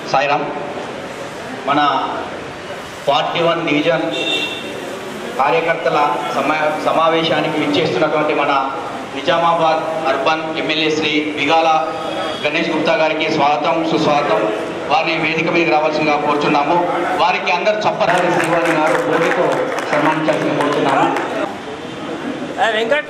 సాయిరామ్ మన forty one division కార్యకర్తల సమా సమావేశానికి విచ్చేస్తున్నటువంటి మన నిజామాబాద్ అర్బన్ ఎమ్మెల్యే శ్రీ బిగాల గణేష్ గుప్తా గారికి స్వాగతం సుస్వాగతం వారిని వేదిక మీదకి రావాల్సిందిగా కోరుచున్నాము వారికి అందరు చప్పరాజు శ్రీవాణి గారు భూమితో సన్మానించాల్సిందిగా కోరుచున్నాము వెంకట్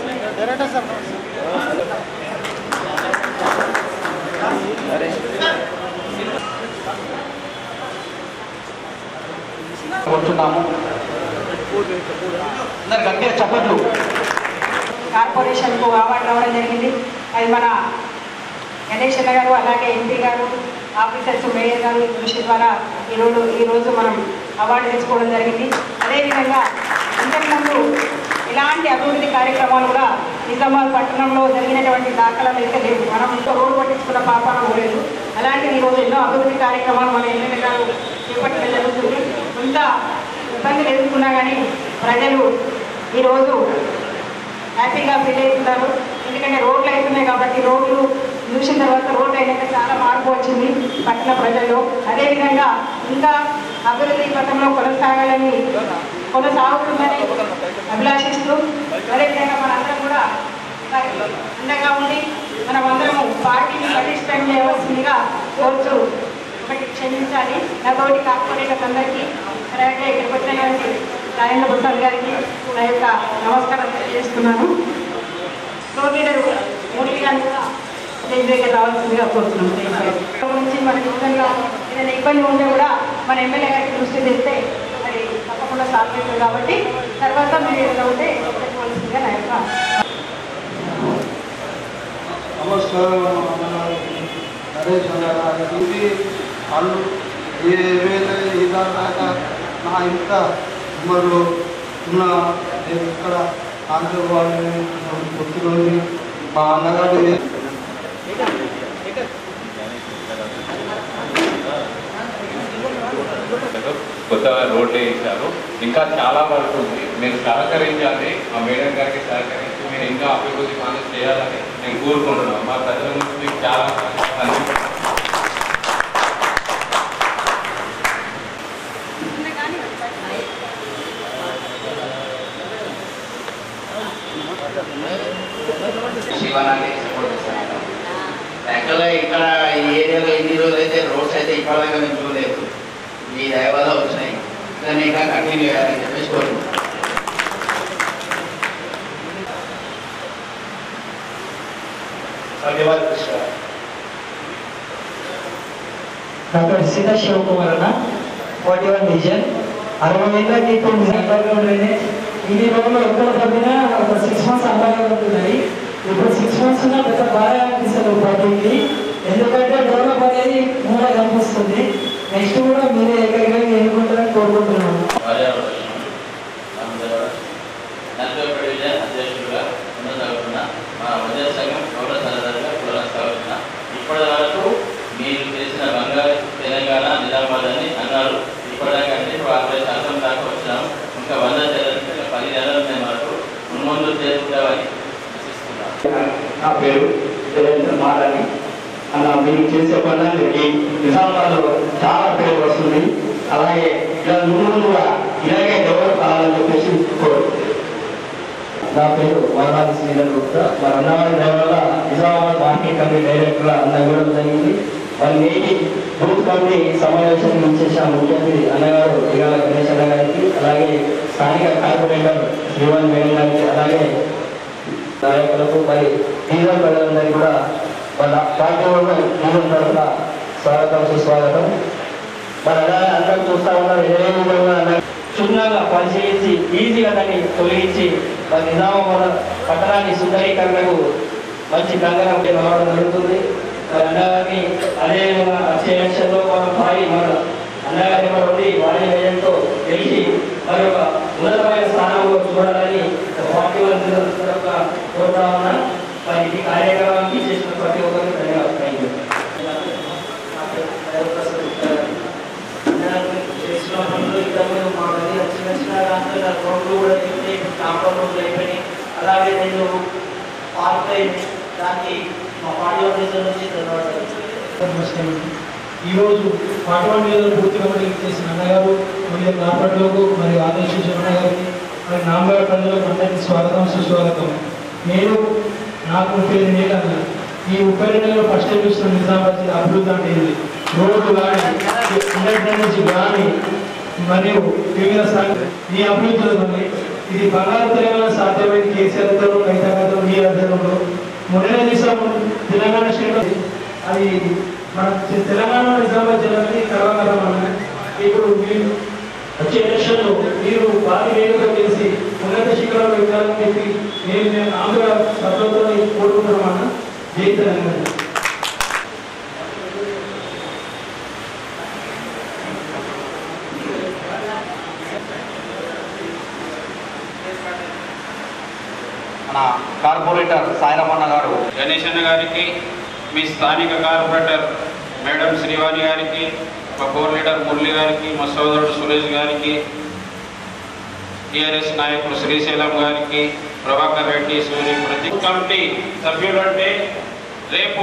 కోరుచున్నాము అందరు గట్టిగా చప్పట్లు కార్పొరేషన్కు అవార్డు రావడం జరిగింది అది మన గణేష్ అన్న గారు అలాగే ఎంపీ గారు ఆఫీసర్స్ మేయర్ గారు కృషి ద్వారా ఈరోజు ఈరోజు మనం అవార్డు తెచ్చుకోవడం జరిగింది అదేవిధంగా ఇంతకుముందు ఇలాంటి అభివృద్ధి కార్యక్రమాలు కూడా నిజామాబాద్ పట్టణంలో జరిగినటువంటి దాఖలాలు అయితే లేవు మనం ఇంకో రోడ్డు పట్టించుకున్న పాపాన పోలేదు అలాంటి ఈరోజు ఎన్నో అభివృద్ధి కార్యక్రమాలు మన ఎమ్మెల్యే గారు చేపట్టడం జరుగుతుంది కొంత ఇబ్బందులు ఎదుర్కొన్నా కానీ ప్రజలు ఈరోజు హ్యాపీగా ఫీల్ అవుతున్నారు ఎందుకంటే రోడ్లు అవుతున్నాయి కాబట్టి రోడ్లు చూసిన తర్వాత రోడ్లు అయినాక చాలా మార్పు వచ్చింది పట్టణ ప్రజల్లో అదేవిధంగా ఇంకా అభివృద్ధి పథంలో కొనసాగాలని కొనసాగుతుందని అభిలాషిస్తూ అదేవిధంగా మనందరం కూడా అండగా ఉండి మనం అందరము పార్టీని పటిష్టం చేయవలసిందిగా కోరుతూ ఒకటి క్షమించాలి నాతోటి కార్పొరేటర్స్ అందరికీ అలాగే ఇక్కడికి వచ్చినటువంటి రాజేంద్ర ప్రసాద్ గారికి నా యొక్క నమస్కారం తెలియజేస్తున్నాను ఫ్లోర్ లీడర్ మురళి గారిని కూడా స్టేజ్ దగ్గర రావాల్సిందిగా కోరుతున్నాం నుంచి మన నిజంగా ఏదైనా ఇబ్బంది ఉంటే కూడా మన ఎమ్మెల్యే గారికి దృష్టి తెస్తే మరి తప్పకుండా సాల్వ్ అవుతుంది కాబట్టి తర్వాత మీరు ఏదైనా ఉంటే చెప్పవలసిందిగా నా యొక్క నమస్కారం మన నరేష్ అన్న ఇది వాళ్ళు ఏమైనా ఇదాకా నా ఇంత ఉమ్మర్లో ఉన్న నేను ఇక్కడ ఆంధ్రవాడిని గుర్తులోని మా అన్నగారు కొత్తగా రోడ్లు వేయించారు ఇంకా చాలా వరకు ఉంది మీరు సహకరించాలి మా మేడం గారికి సహకరించి మీరు ఇంకా అభివృద్ధి పనులు చేయాలని నేను కోరుకుంటున్నాను మా ప్రజల నుంచి మీకు చాలా మంచి శివనాన్ని సపోర్ట్ చేస్తాను యాక్చువల్గా ఇక్కడ ఈ ఏరియాలో ఎన్ని రోజులు అయితే రోడ్స్ అయితే ఇప్పటిదాకా మేము చూడలేదు మీ దయ వల్ల వచ్చినాయి దాన్ని ఇంకా కంటిన్యూ చేయాలని చెప్పేసి కోరుకుంటున్నాను ధన్యవాదాలు కృష్ణ డాక్టర్ సీతా శివకుమార్ అన్న ఫార్టీ వన్ డివిజన్ అరవై ఏళ్ళకి ఇప్పుడు నిజామాబాద్లో డ్రైనేజ్ ఇన్ని రోజులు ఎక్కడ తగ్గినా ఒక సిక్స్ మంత్స్ అలాగే ఉంటున్నాయి ఇప్పుడు సిక్స్ మంత్స్ ఉన్నా పెద్ద బాగా అనిపిస్తుంది పార్టీకి ఎందుకంటే డెవలప్ అనేది మూల కనిపిస్తుంది నెక్స్ట్ కూడా మీరే ఏకైకంగా ఎన్నుకుంటారని కోరుకుంటున్నాను నలభై డివిజన్ అధ్యక్షుడిగా కొనసాగుతున్న మా ఉదయ సంఘం గౌరవ సలహాదారుగా కొనసాగుతున్న ఇప్పటి వరకు మీరు చేసిన బంగారు తెలంగాణ నిజామాబాద్ అని అన్నారు ఇప్పటిదాకా అంటే ఇప్పుడు అరవై శాతం దాకా వచ్చినాము ఇంకా వంద చేయాలంటే ఇంకా పది నెలల ఉన్నాయి మనకు మున్ముందు చేసుకుంటామని ఆశిస్తున్నాను నా పేరు సురేంద్ర మారాని అన్న మీరు చేసే పనులకి నిజామాబాద్లో చాలా పేరు వస్తుంది అలాగే ఇలా ముందు ముందు కూడా ఇలాగే డెవలప్ కావాలని చెప్పేసి కోరుకుంటున్నాను. నా పేరు వరదాది శ్రీధర్ గుప్తా మరి అన్నవారి వల్ల నిజామాబాద్ మార్కెట్ కమిటీ డైరెక్టర్ అన్న ఇవ్వడం జరిగింది మరి నేటి బూత్ కమిటీ సమావేశానికి ఇచ్చేసిన ముఖ్యమంత్రి అన్నగారు ఇవాళ గణేష్ అన్న గారికి అలాగే స్థానిక కార్పొరేటర్ శ్రీవన్ మేడం గారికి అలాగే నాయకులకు మరి డీజల్ ప్రజలందరికీ కూడా వాళ్ళ పార్టీ వాళ్ళు డీజల్ తరఫున స్వాగతం సుస్వాగతం మరి అలాగే అందరూ చూస్తా ఉన్నారు ఇరవై అన్న క్షుణ్ణంగా పరిశీలించి ఈజీగా దాన్ని తొలగించి మన నిజామాబాద్ పట్టణాన్ని సుందరీకరణకు మంచి కంగనం రావడం జరుగుతుంది మరి అన్నగారిని అదేవిధంగా వచ్చే ఎలక్షన్లో మనం భారీ మన అన్నగారిని కూడా ఉండి వారి వ్యయంతో గెలిచి మరి ఒక ఉన్నతమైన స్థానంలో చూడాలని పార్టీ వాళ్ళు తరఫున కోరుతా ఉన్నా మరి ఈ కార్యక్రమానికి చేసిన ప్రతి ఒక్కరికి ధన్యవాదాలు థ్యాంక్ యూ చేసిన పనులు ఇంతకుముందు మా దగ్గర చిన్న చిన్న దాంట్లో నా రోడ్లు కూడా తిరిగి కాంపౌండ్ రోడ్లు అయిపోయినాయి అలాగే నేను పార్క్ అయింది దానికి మా పార్టీ ఆఫీసర్ నుంచి ధన్యవాదాలు నమస్తే ఈరోజు పాటవాణిలో పూర్తి కమిటీ చేసిన అన్నగారు మరియు కార్పొరేట్లకు మరియు ఆదేశించిన అన్నగారికి మరి నామగారి ప్రజలకు అందరికీ స్వాగతం సుస్వాగతం నేను నాకు పేరు నీలన్న ఈ ముప్పై నెలలో ఫస్ట్ టైం చూసిన నిజామాబాద్ జిల్లా అభివృద్ధి అంటే ఇది రోడ్లు కానీ అండర్ డ్రైనేజ్ కానీ మరియు వివిధ సంఘ ఈ అభివృద్ధిలోని ఇది బంగారు తెలంగాణ సాధ్యమైన కేసీఆర్ గారు రైతాంగంతో మీ ఆధ్వర్యంలో మొన్న నిజాం తెలంగాణ స్టేట్ అది మన తెలంగాణ నిజామాబాద్ జిల్లాకి కలవగలమన్న ఇప్పుడు మీరు వచ్చే ఎలక్షన్లో మీరు భారీ వేగంగా చేసి ఉన్నత శిఖరంలో ఎక్కాలని చెప్పి నేను మేము ఆంధ్ర సభ్యులతో కోరుకుంటున్నామన్న జై తెలంగాణ మన కార్పొరేటర్ సాయిరమణ గారు గణేష్ అన్న గారికి మీ స్థానిక కార్పొరేటర్ మేడం శ్రీవాణి గారికి మా కోర్ లీడర్ మురళి గారికి మా సోదరుడు సురేష్ గారికి టిఆర్ఎస్ నాయకుడు శ్రీశైలం గారికి ప్రభాకర్ రెడ్డి సూర్య ప్రతి కమిటీ సభ్యులు అంటే రేపు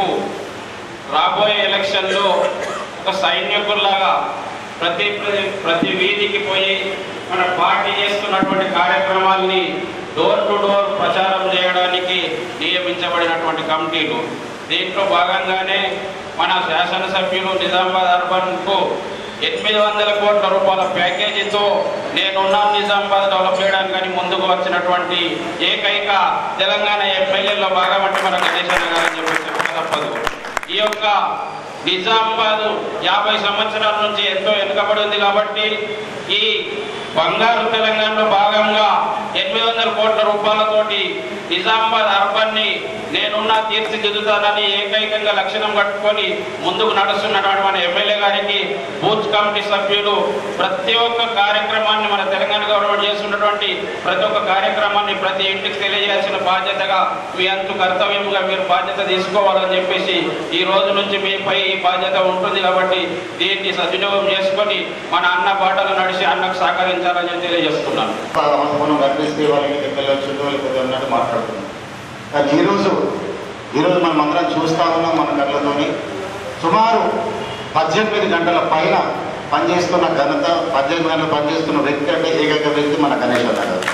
రాబోయే ఎలక్షన్లో ఒక సైనికుల్లాగా ప్రతి ప్రతి- ప్రతి వీధికి పోయి మన పార్టీ చేస్తున్నటువంటి కార్యక్రమాల్ని డోర్ టు డోర్ ప్రచారం చేయడానికి నియమించబడినటువంటి కమిటీలు దీంట్లో భాగంగానే మన శాసనసభ్యులు నిజామాబాద్ అర్బన్కు ఎనిమిది వందల కోట్ల రూపాయల ప్యాకేజీతో నేనున్న నిజామాబాద్ డెవలప్ చేయడానికి కానీ ముందుకు వచ్చినటువంటి ఏకైక తెలంగాణ ఎమ్మెల్యేలో భాగం అంటే మన గణేశన్న గారు అని చెప్పి చెప్పక తప్పదు ఈ యొక్క నిజామాబాద్ యాభై సంవత్సరాల నుంచి ఎంతో వెనుకబడి ఉంది కాబట్టి ఈ బంగారు తెలంగాణలో భాగంగా ఎనిమిది వందల కోట్ల రూపాయలతోటి నిజామాబాద్ అర్బన్ని నేనున్నా తీర్చిదిద్దుతానని ఏకైకంగా లక్షణం కట్టుకొని ముందుకు నడుస్తున్నటువంటి మన ఎమ్మెల్యే గారికి బూత్ కమిటీ సభ్యులు ప్రతి ఒక్క కార్యక్రమాన్ని మన తెలంగాణ గవర్నమెంట్ చేస్తున్నటువంటి ప్రతి ఒక్క కార్యక్రమాన్ని ప్రతి ఇంటికి తెలియజేయాల్సిన బాధ్యతగా మీ అంతు కర్తవ్యంగా మీరు బాధ్యత తీసుకోవాలని చెప్పేసి ఈ రోజు నుంచి మీపై ఈ బాధ్యత ఉంటుంది కాబట్టి దీన్ని సద్వినియోగం చేసుకొని మన అన్న బాటలు నడిచి అన్నకు సహకరించాలని చెప్పి తెలియజేస్తున్నాను మనం కనిపిస్తే వాళ్ళకి ఎమ్మెల్యే వచ్చిండు వాళ్ళకి కొద్దిగా ఉన్నట్టు మాట్లాడుతున్నాం కానీ ఈరోజు ఈరోజు మనం అందరం చూస్తా ఉన్నాం మన కళ్ళతోని సుమారు పద్దెనిమిది గంటల పైన పనిచేస్తున్న ఘనత పద్దెనిమిది గంటలు పనిచేస్తున్న వ్యక్తి అంటే ఏకైక వ్యక్తి మన గణేష్ అన్న గారు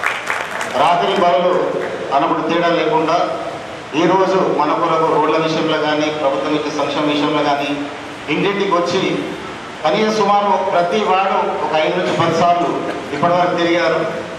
రాత్రి బరులు అన్నప్పుడు తేడా లేకుండా ఈరోజు మన కొరకు రోడ్ల విషయంలో కానీ ప్రభుత్వం ఇచ్చే సంక్షేమ విషయంలో కానీ ఇంటింటికి వచ్చి కనీసం సుమారు ప్రతి వాడు ఒక ఐదు నుంచి పది సార్లు ఇప్పటివరకు తిరిగారు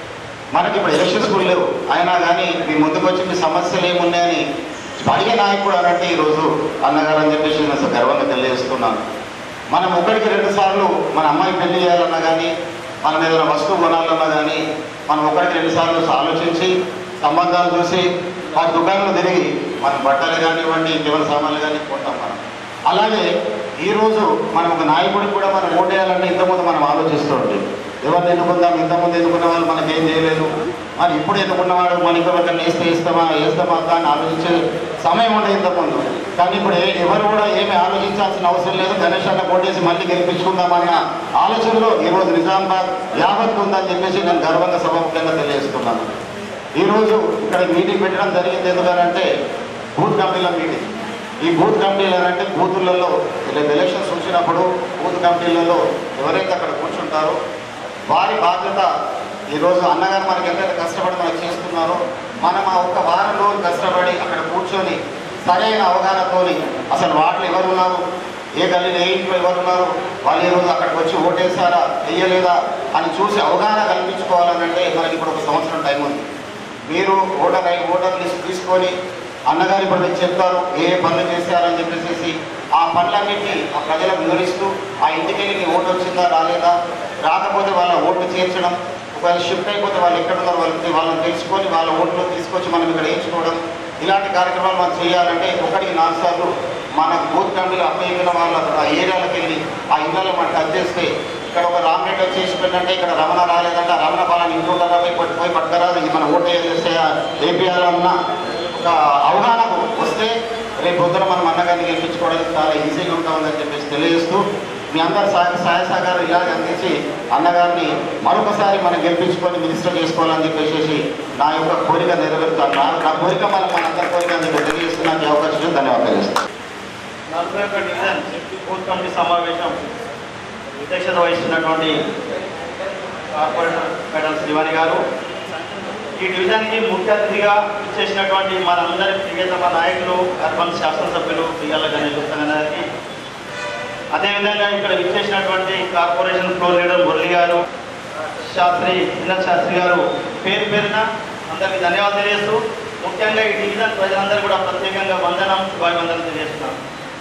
మనకి ఇప్పుడు ఎలక్షన్స్ కూడా లేవు అయినా కానీ మీ ముందుకు వచ్చి మీ సమస్యలు ఏమున్నాయని అడిగే నాయకుడు అనంటే ఈరోజు అన్నగారు అని చెప్పేసి నేను అసలు గర్వంగా తెలియజేస్తున్నాను మనం ఒకటికి రెండు సార్లు మన అమ్మాయి పెళ్లి చేయాలన్నా కానీ మనం ఏదైనా వస్తువు కొనాలన్నా కానీ మనం ఒకటికి రెండు సార్లు ఆలోచించి సంబంధాలు చూసి ఆ దుకాణంలో తిరిగి మన బట్టలు కానివ్వండి ఇంకేమైనా సామాన్లు కానీ కొంటాం మనం అలాగే ఈరోజు మనం ఒక నాయకుడికి కూడా మనం ఓటేయాలంటే ఇంతకుముందు మనం ఆలోచిస్తూ ఉంటాం ఎవరిని ఎన్నుకుందాం ఇంతకుముందు ఎన్నుకున్న వాళ్ళు మనకేం చేయలేదు మరి ఇప్పుడు ఎన్నుకున్నవాడు మనకి ఎవరికైనా వేస్తే వేస్తామా వేస్తామా అని ఆలోచించే సమయం ఉండే ఇంతకుముందు కానీ ఇప్పుడు ఏ- ఎవరు కూడా ఏమి ఆలోచించాల్సిన అవసరం లేదు గణేష్ అన్న కోటేసి మళ్ళీ గెలిపించుకుందామన్న ఆలోచనలో ఈరోజు నిజామాబాద్ యావత్ ఉందని చెప్పేసి నేను గర్వంగా సభముఖ్యంగా తెలియజేస్తున్నాను ఈరోజు ఇక్కడ మీటింగ్ పెట్టడం జరిగింది ఎందుకనంటే బూత్ కమిటీల మీటింగ్ ఈ బూత్ కమిటీలు అంటే బూతులలో ఇలా ఎలక్షన్స్ వచ్చినప్పుడు బూత్ కమిటీలలో ఎవరైతే అక్కడ కూర్చుంటారో వారి బాధ్యత ఈరోజు అన్నగారు మనకి ఎంతైతే కష్టపడి మనకి చేస్తున్నారో మనం ఆ ఒక్క వారం రోజులు కష్టపడి అక్కడ కూర్చొని సరైన అవగాహనతోని అసలు వాటిలో ఎవరు ఉన్నారు ఏ గల్లీలో ఏ ఇంట్లో ఎవరు ఉన్నారు వాళ్ళు ఈరోజు అక్కడికి వచ్చి ఓటేసారా వేయలేదా అని చూసి అవగాహన కల్పించుకోవాలనంటే మనకి ఇప్పుడు ఒక సంవత్సరం టైం ఉంది మీరు ఓటర్ ఐ ఓటర్ లిస్ట్ తీసుకొని అన్నగారు ఇప్పుడు మీకు చెప్తారు ఏ ఏ పనులు చేశారని చెప్పేసి ఆ పనులన్నింటినీ ఆ ప్రజలకు వివరిస్తూ ఆ ఇంటికి వెళ్ళి నీ ఓటు వచ్చిందా రాలేదా రాకపోతే వాళ్ళ ఓట్లు చేర్చడం ఒకవేళ షిఫ్ట్ అయిపోతే వాళ్ళు ఎక్కడ ఉన్నారు వాళ్ళకి వాళ్ళని తెలుసుకొని వాళ్ళ ఓట్లు తీసుకొచ్చి మనం ఇక్కడ వేయించుకోవడం ఇలాంటి కార్యక్రమాలు మనం చేయాలంటే ఒకటికి నాలుగు సార్లు మన బూత్ కమిటీలో అప్పయ్యిన వాళ్ళ ఆ ఏరియాలకు వెళ్ళి ఆ ఇళ్ళలో మనం టచ్ చేస్తే ఇక్కడ ఒక రామరెడ్డి వచ్చేసి పెట్టంటే ఇక్కడ రమణ రాలేదంటే ఆ రమణ పాలన ఇంట్లో ఉంటారా పోయి పట్టు పోయి పట్టుకరాదు ఇది మన ఓటు వేస్తే ఏపీఆలన్నా ఒక అవగాహనకు వస్తే రేపు పొద్దున మనం అన్నగారిని గెలిపించుకోవడానికి చాలా ఈజీగా ఉంటుందని చెప్పేసి తెలియజేస్తూ మీ అందరి సహాయ సహాయ సహకారం ఇలాగ అందించి అన్నగారిని మరొకసారి మనం గెలిపించుకొని మినిస్టర్ చేసుకోవాలని చెప్పేసి నా యొక్క కోరిక నెరవేరుతాను నా నా కోరిక మనం మన అందరి కోరిక అని చెప్పి తెలియజేస్తూ నాకు ఈ అవకాశం ఇచ్చి ధన్యవాదాలు చేస్తాను నలభై ఒక్క డివిజన్ బూత్ కమిటీ సమావేశం అధ్యక్షత వహిస్తున్నటువంటి కార్పొరేటర్ మేడం శ్రీవాణి గారు ఈ డివిజన్కి ముఖ్య అతిథిగా ఇచ్చేసినటువంటి మనందరి ప్రియతమ నాయకులు అర్బన్ శాసనసభ్యులు పియ్యాల గణేష్ గుప్తా గారికి అదేవిధంగా ఇక్కడ విచ్చేసినటువంటి కార్పొరేషన్ ఫ్లోర్ లీడర్ మురళి గారు శాస్త్రి వినోద్ శాస్త్రి గారు పేరు పేరున అందరికీ ధన్యవాదాలు తెలియజేస్తూ ముఖ్యంగా ఈ డివిజన్ ప్రజలందరూ కూడా ప్రత్యేకంగా వందనం శుభాభివందనం తెలియజేస్తున్నాం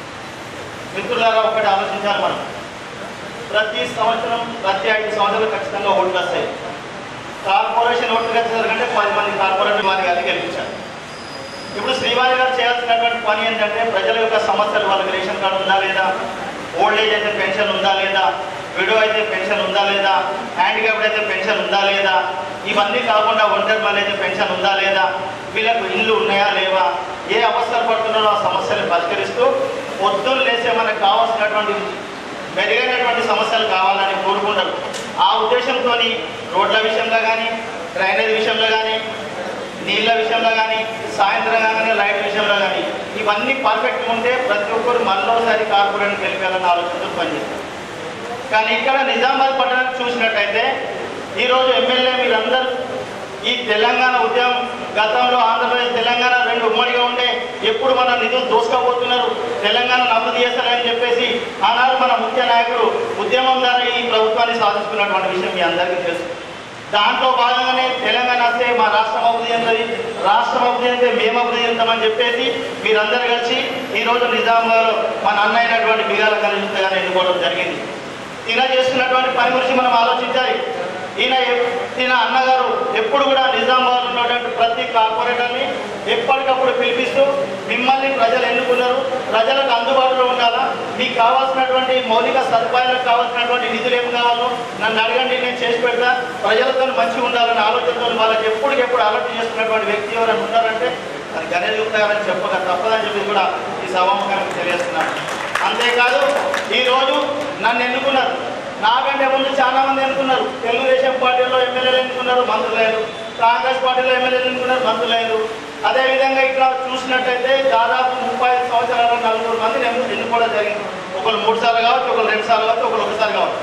మిత్రులారా ఒకటి ఆలోచించాలి మనం ప్రతి సంవత్సరం ప్రతి ఐదు సంవత్సరాలు ఖచ్చితంగా ఓట్లు వస్తాయి కార్పొరేషన్ ఓట్లు వచ్చేసరికంటే పది మంది కార్పొరేటర్ వారి గారికి గెలిపించారు ఇప్పుడు శ్రీవారి గారు చేయాల్సినటువంటి పని ఏంటంటే ప్రజల యొక్క సమస్యలు వాళ్ళకి రేషన్ కార్డు ఉందా లేదా ఓల్డ్ ఏజ్ అయితే పెన్షన్ ఉందా లేదా విడో అయితే పెన్షన్ ఉందా లేదా హ్యాండిక్యాప్డ్ అయితే పెన్షన్ ఉందా లేదా ఇవన్నీ కాకుండా ఒంటరి మళ్ళీ అయితే పెన్షన్ ఉందా లేదా వీళ్ళకు ఇల్లు ఉన్నాయా లేవా ఏ అవసరం పడుతున్నారో ఆ సమస్యలు పరిష్కరిస్తూ పొద్దున్న లేసే మనకు కావాల్సినటువంటి మెరుగైనటువంటి సమస్యలు కావాలని కోరుకుంటారు ఆ ఉద్దేశంతో రోడ్ల విషయంలో కానీ డ్రైనేజ్ విషయంలో కానీ నీళ్ళ విషయంలో కానీ సాయంత్రం కానీ లైట్ విషయంలో కానీ ఇవన్నీ పర్ఫెక్ట్గా ఉంటే ప్రతి ఒక్కరు మళ్ళోసారి కార్పొరేట్ గెలిపాలని ఆలోచనతో పనిచేస్తారు కానీ ఇక్కడ నిజామాబాద్ పట్టణానికి చూసినట్టయితే ఈరోజు ఎమ్మెల్యే మీరందరూ ఈ తెలంగాణ ఉద్యమం గతంలో ఆంధ్రప్రదేశ్ తెలంగాణ రెండు ఉమ్మడిగా ఉండే ఎప్పుడు మన నిధులు దోసుకోబోతున్నారు తెలంగాణ అభివృద్ధి చేస్తారని చెప్పేసి ఆనాడు మన ముఖ్య నాయకుడు ఉద్యమం ద్వారా ఈ ప్రభుత్వాన్ని సాధించుకున్నటువంటి విషయం మీ అందరికీ తెలుసు దాంట్లో భాగంగానే తెలంగాణ వస్తే మా రాష్ట్రం అభివృద్ధి చెందుతుంది రాష్ట్రం అభివృద్ధి చెందితే మేము అభివృద్ధి చెందుతామని చెప్పేసి మీరందరూ కలిసి ఈరోజు నిజామాబాద్లో మన అన్న అయినటువంటి బిగాల కలిసి గారిని ఎన్నుకోవడం జరిగింది ఈయన చేస్తున్నటువంటి పని గురించి మనం ఆలోచించాలి ఈయన ఎప్- ఈయన అన్నగారు ఎప్పుడు కూడా నిజామాబాద్ ఉన్నటువంటి ప్రతి కార్పొరేటర్ని ఎప్పటికప్పుడు పిలిపిస్తూ మిమ్మల్ని ప్రజలు ఎన్నుకున్నారు ప్రజలకు అందుబాటులో ఉండాలా మీకు కావాల్సినటువంటి మౌలిక సదుపాయాలకు కావాల్సినటువంటి నిధులు ఏం కావాలో నన్ను అడగండి నేను చేసి పెడతా ప్రజలతో మంచిగా ఉండాలనే ఆలోచనతో వాళ్ళకి ఎప్పటికెప్పుడు ఆలోచన చేస్తున్నటువంటి వ్యక్తి ఎవరైనా ఉన్నారంటే అది గణేష్ గుప్తా గారని చెప్పక తప్పదని చెప్పి కూడా ఈ సభాముఖానికి తెలియజేస్తున్నాను అంతేకాదు ఈరోజు నన్ను ఎన్నుకున్నారు నాకంటే ముందు చాలా మంది ఎన్నుకున్నారు తెలుగుదేశం పార్టీలో ఎమ్మెల్యేలు ఎన్నుకున్నారు మంత్రులైన కాంగ్రెస్ పార్టీలో ఎమ్మెల్యేలు ఎన్నుకున్నారు మంత్రులైన అదేవిధంగా ఇక్కడ చూసినట్టయితే దాదాపు ముప్పై ఐదు సంవత్సరాల నలుగురు మందిని ఎన్ను- ఎన్నుకోవడం జరిగింది ఒకరు మూడు సార్లు కావచ్చు ఒకరు రెండు సార్లు కావచ్చు ఒకరు ఒకసారి కావచ్చు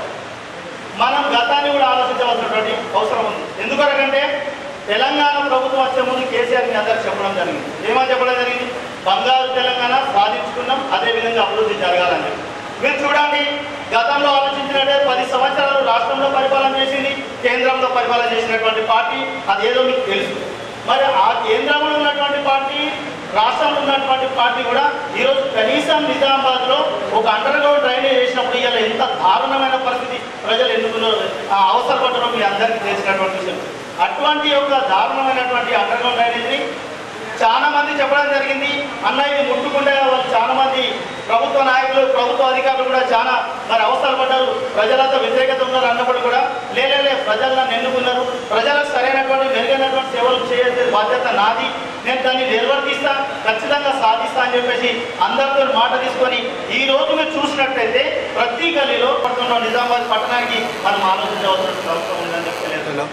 మనం గతాన్ని కూడా ఆలోచించవలసినటువంటి అవసరం ఉంది ఎందుకంటే తెలంగాణ ప్రభుత్వం వచ్చే ముందు కేసీఆర్ మీ అందరికి చెప్పడం జరిగింది ఏమని చెప్పడం జరిగింది బంగారు తెలంగాణ సాధించుకున్నాం అదేవిధంగా అభివృద్ధి జరగాలని చెప్పి మీరు చూడండి గతంలో ఆలోచించినట్టే పది సంవత్సరాలు రాష్ట్రంలో పరిపాలన చేసింది కేంద్రంలో పరిపాలన చేసినటువంటి పార్టీ అదేదో మీకు తెలుసు మరి ఆ కేంద్రంలో ఉన్నటువంటి పార్టీ రాష్ట్రంలో ఉన్నటువంటి పార్టీ కూడా ఈరోజు కనీసం నిజామాబాద్ లో ఒక అండర్ గ్రౌండ్ డ్రైనేజ్ చేసినప్పుడు ఇవాళ ఎంత దారుణమైన పరిస్థితి ప్రజలు ఎందుకున్నారో ఆ అవసరపడడం మీ అందరికీ తెలిసినటువంటి విషయం అటువంటి యొక్క దారుణమైనటువంటి అండర్ గ్రౌండ్ డ్రైనేజ్ని చాలా మంది చెప్పడం జరిగింది అన్న ఇది ముట్టుకుంటే వాళ్ళు చాలా మంది ప్రభుత్వ నాయకులు ప్రభుత్వ అధికారులు కూడా చాలా మరి అవసరపడ్డారు ప్రజలతో వ్యతిరేకత ఉన్నారు అన్నప్పుడు కూడా లేలే ప్రజలు నన్ను ఎన్నుకున్నారు ప్రజలకు సరైనటువంటి మెరుగైనటువంటి సేవలు చేసే బాధ్యత నాది నేను దాన్ని నిర్వర్తిస్తా ఖచ్చితంగా సాధిస్తా అని చెప్పేసి అందరితో మాట తీసుకొని ఈ రోజు మీరు చూసినట్టయితే ప్రతి గల్లీలో పడుతున్న నిజామాబాద్ పట్టణానికి మనం ఆలోచించవలసిన అవసరం ఉందని చెప్పి తెలియజేస్తున్నాం.